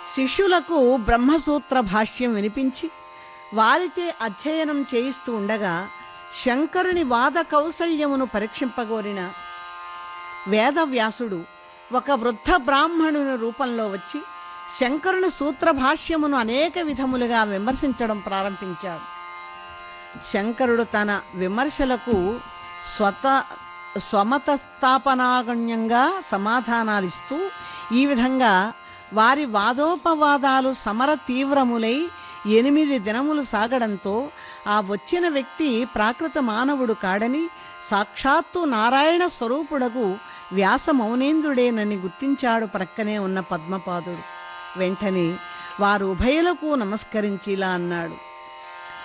శిష్యులకు బ్రహ్మసూత్ర భాష్యం వినిపించి వారిచే అధ్యయనం చేయిస్తూ ఉండగా శంకరుని వాద కౌశల్యమును పరీక్షింపగోరిన వేదవ్యాసుడు ఒక వృద్ధ బ్రాహ్మణుని రూపంలో వచ్చి శంకరుని సూత్ర భాష్యమును అనేక విధములుగా విమర్శించడం ప్రారంభించాడు శంకరుడు తన విమర్శలకు స్వత స్వమత స్థాపనాగణ్యంగా సమాధానాలిస్తూ ఈ విధంగా వారి వాదోపవాదాలు సమర తీవ్రములై ఎనిమిది దినములు సాగడంతో ఆ వచ్చిన వ్యక్తి ప్రాకృత మానవుడు కాడని సాక్షాత్తు నారాయణ స్వరూపుడకు వ్యాస మౌనేంద్రుడేనని గుర్తించాడు ప్రక్కనే ఉన్న పద్మపాదుడు వెంటనే వారు ఉభయులకు నమస్కరించి ఇలా అన్నాడు